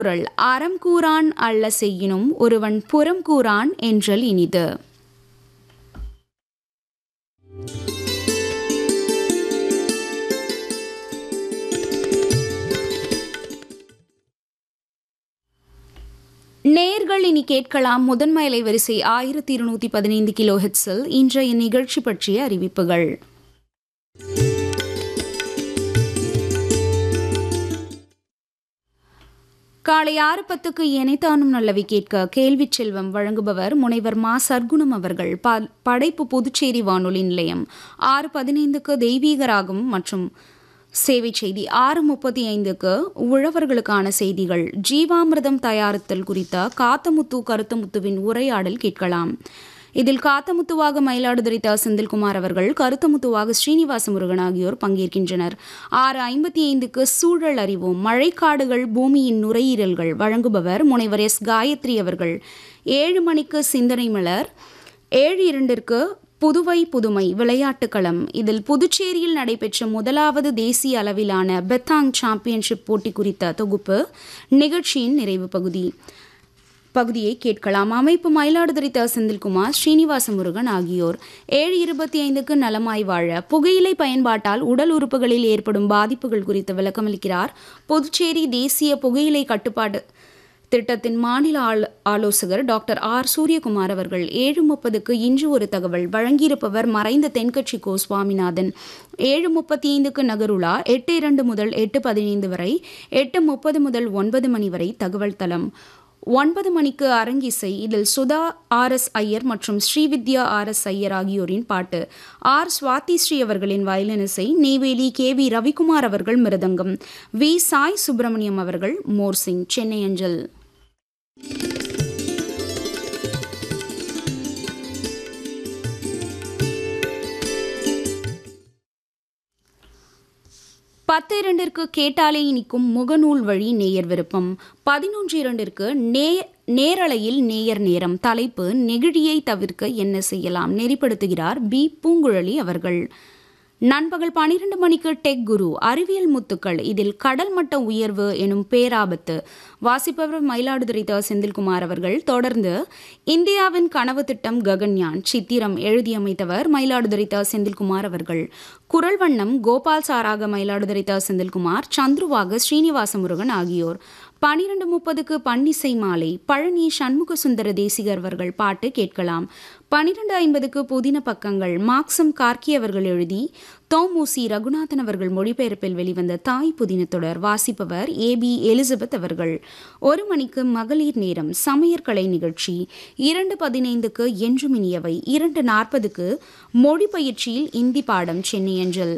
குரல் அறம் கூறான் அல்ல செய்யினும் ஒருவன் புறம் கூறான் என்றல் இனிது நேர்கள் இனி கேட்கலாம் முதன்மை வரிசை ஆயிரத்தி இருநூத்தி பதினைந்து கிலோ ஹெட்ஸில் இன்றைய நிகழ்ச்சி பற்றிய அறிவிப்புகள் காலை ஆறு பத்துக்கு எனைத்தானும் நல்லவை கேட்க கேள்வி செல்வம் வழங்குபவர் முனைவர் மா சர்க்குணம் அவர்கள் ப படைப்பு புதுச்சேரி வானொலி நிலையம் ஆறு பதினைந்துக்கு தெய்வீகராகும் மற்றும் சேவை செய்தி ஆறு முப்பத்தி ஐந்துக்கு உழவர்களுக்கான செய்திகள் ஜீவாமிர்தம் தயாரித்தல் குறித்த காத்தமுத்து கருத்தமுத்துவின் உரையாடல் கேட்கலாம் இதில் காத்தமுத்துவாக மயிலாடுதுறை த செந்தில்குமார் அவர்கள் கருத்தமுத்துவாக ஸ்ரீனிவாச முருகன் ஆகியோர் பங்கேற்கின்றனர் ஆறு ஐம்பத்தி ஐந்துக்கு சூழல் அறிவோம் மழைக்காடுகள் பூமியின் நுரையீரல்கள் வழங்குபவர் முனைவர் எஸ் காயத்ரி அவர்கள் ஏழு மணிக்கு சிந்தனை மலர் ஏழு இரண்டிற்கு புதுவை புதுமை விளையாட்டுக்களம் இதில் புதுச்சேரியில் நடைபெற்ற முதலாவது தேசிய அளவிலான பெத்தாங் சாம்பியன்ஷிப் போட்டி குறித்த தொகுப்பு நிகழ்ச்சியின் நிறைவு பகுதி பகுதியை கேட்கலாம் அமைப்பு மயிலாடுதுறை த செந்தில்குமார் ஸ்ரீனிவாச முருகன் ஆகியோர் ஏழு இருபத்தி ஐந்துக்கு நலமாய் வாழ புகையிலை பயன்பாட்டால் உடல் உறுப்புகளில் ஏற்படும் பாதிப்புகள் குறித்து விளக்கமளிக்கிறார் புதுச்சேரி தேசிய புகையிலை கட்டுப்பாடு திட்டத்தின் மாநில ஆள் ஆலோசகர் டாக்டர் ஆர் சூரியகுமார் அவர்கள் ஏழு முப்பதுக்கு இன்று ஒரு தகவல் வழங்கியிருப்பவர் மறைந்த தென்கட்சி கோ சுவாமிநாதன் ஏழு முப்பத்தி ஐந்துக்கு நகருலா எட்டு இரண்டு முதல் எட்டு பதினைந்து வரை எட்டு முப்பது முதல் ஒன்பது மணி வரை தகவல் தளம் ஒன்பது மணிக்கு அரங்கிசை இதில் சுதா ஆர் எஸ் ஐயர் மற்றும் ஸ்ரீவித்யா ஆர் எஸ் ஐயர் ஆகியோரின் பாட்டு ஆர் சுவாதி ஸ்ரீ அவர்களின் வயலின் இசை நெய்வேலி கே வி ரவிக்குமார் அவர்கள் மிருதங்கம் வி சாய் சுப்பிரமணியம் அவர்கள் மோர்சிங் சென்னை அஞ்சல் பத்து இரண்டிற்கு கேட்டாலே இனிக்கும் முகநூல் வழி நேயர் விருப்பம் பதினொன்று இரண்டிற்கு நே நேரலையில் நேயர் நேரம் தலைப்பு நெகிழியை தவிர்க்க என்ன செய்யலாம் நெறிப்படுத்துகிறார் பி பூங்குழலி அவர்கள் நண்பகல் பனிரெண்டு மணிக்கு டெக் குரு அறிவியல் முத்துக்கள் இதில் கடல் மட்ட உயர்வு எனும் பேராபத்து வாசிப்பவர் மயிலாடுதுறை த செந்தில்குமார் அவர்கள் தொடர்ந்து இந்தியாவின் கனவு திட்டம் ககன்யான் சித்திரம் எழுதியமைத்தவர் மயிலாடுதுறை த செந்தில்குமார் அவர்கள் குரல் வண்ணம் கோபால் சாராக மயிலாடுதுறை த செந்தில்குமார் சந்துருவாக ஸ்ரீனிவாச முருகன் ஆகியோர் பனிரெண்டு முப்பதுக்கு பன்னிசை மாலை பழனி சண்முக சுந்தர தேசிகர் அவர்கள் பாட்டு கேட்கலாம் பனிரெண்டு ஐம்பதுக்கு புதின பக்கங்கள் மார்க்சம் கார்கி அவர்கள் எழுதி தோமூசி ரகுநாதன் அவர்கள் மொழிபெயர்ப்பில் வெளிவந்த தாய் புதின தொடர் வாசிப்பவர் ஏ பி எலிசபெத் அவர்கள் ஒரு மணிக்கு மகளிர் நேரம் சமையற்கலை நிகழ்ச்சி இரண்டு பதினைந்துக்கு என்றும் இனியவை இரண்டு நாற்பதுக்கு மொழி பயிற்சியில் இந்தி பாடம் சென்னை அஞ்சல்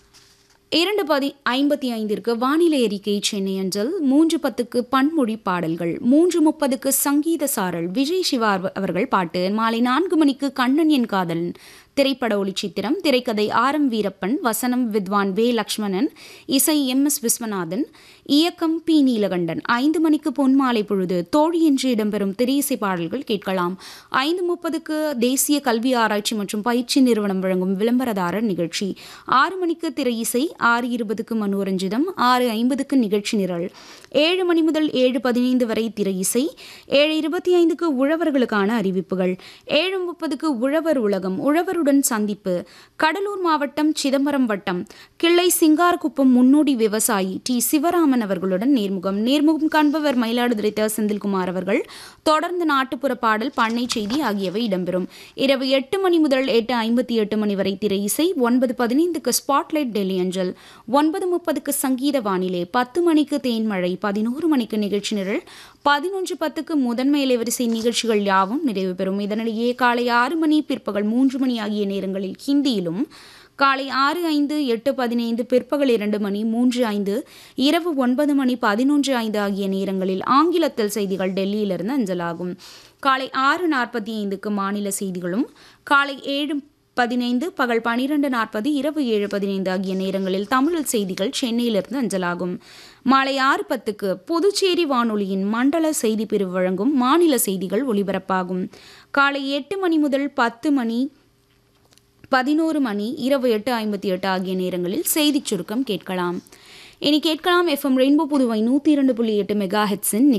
இரண்டு பதி ஐம்பத்தி ஐந்திற்கு வானிலை அறிக்கை சென்னை அஞ்சல் மூன்று பத்துக்கு பன்மொழி பாடல்கள் மூன்று முப்பதுக்கு சங்கீத சாரல் விஜய் சிவா அவர்கள் பாட்டு மாலை நான்கு மணிக்கு கண்ணன் என் காதலன் திரைப்பட ஒளிச்சித்திரம் திரைக்கதை ஆர் எம் வீரப்பன் வசனம் வித்வான் வே லக்ஷ்மணன் இசை எம் எஸ் விஸ்வநாதன் இயக்கம் பி நீலகண்டன் ஐந்து மணிக்கு பொன்மாலை பொழுது தோழி என்று இடம்பெறும் திரையிசை பாடல்கள் கேட்கலாம் ஐந்து முப்பதுக்கு தேசிய கல்வி ஆராய்ச்சி மற்றும் பயிற்சி நிறுவனம் வழங்கும் விளம்பரதாரர் நிகழ்ச்சி ஆறு மணிக்கு திரை இசை ஆறு இருபதுக்கு மனோரஞ்சிதம் ஆறு ஐம்பதுக்கு நிகழ்ச்சி நிரல் ஏழு மணி முதல் ஏழு பதினைந்து வரை திரை இசை ஏழு இருபத்தி ஐந்துக்கு உழவர்களுக்கான அறிவிப்புகள் ஏழு முப்பதுக்கு உழவர் உலகம் உழவருடன் சந்திப்பு கடலூர் மாவட்டம் சிதம்பரம் வட்டம் கிள்ளை சிங்காரக்குப்பம் முன்னோடி விவசாயி டி சிவராமன் அவர்களுடன் நேர்முகம் நேர்முகம் காண்பவர் மயிலாடுதுறை த செந்தில்குமார் அவர்கள் தொடர்ந்து நாட்டுப்புற பாடல் பண்ணை செய்தி ஆகியவை இடம்பெறும் இரவு எட்டு மணி முதல் எட்டு ஐம்பத்தி எட்டு மணி வரை திரை இசை ஒன்பது பதினைந்துக்கு ஸ்பாட்லைட் டெல்லி அஞ்சல் ஒன்பது முப்பதுக்கு சங்கீத வானிலை பத்து மணிக்கு தேன்மழை பதினோரு மணிக்கு நிகழ்ச்சி நிரல் பதினொன்று பத்துக்கு முதன்மை இலைவரிசை நிகழ்ச்சிகள் யாவும் நிறைவு பெறும் இதனிடையே காலை ஆறு மணி பிற்பகல் மூன்று மணி ஆகிய நேரங்களில் ஹிந்தியிலும் காலை ஆறு ஐந்து எட்டு பதினைந்து பிற்பகல் இரண்டு மணி மூன்று ஐந்து இரவு ஒன்பது மணி பதினொன்று ஐந்து ஆகிய நேரங்களில் ஆங்கிலத்தில் செய்திகள் டெல்லியிலிருந்து அஞ்சலாகும் காலை ஆறு நாற்பத்தி ஐந்துக்கு மாநில செய்திகளும் காலை ஏழு பதினைந்து பகல் பனிரெண்டு நாற்பது இரவு ஏழு பதினைந்து ஆகிய நேரங்களில் தமிழில் செய்திகள் சென்னையிலிருந்து அஞ்சலாகும் மாலை ஆறு பத்துக்கு புதுச்சேரி வானொலியின் மண்டல செய்தி பிரிவு வழங்கும் மாநில செய்திகள் ஒலிபரப்பாகும் காலை எட்டு மணி முதல் பத்து மணி பதினோரு மணி இரவு எட்டு ஐம்பத்தி எட்டு ஆகிய நேரங்களில் செய்திச் சுருக்கம் கேட்கலாம் இனி கேட்கலாம் எஃப்எம் ரெயின்போ புதுவை நூற்றி இரண்டு புள்ளி எட்டு மெகா ஹெட்ஸின்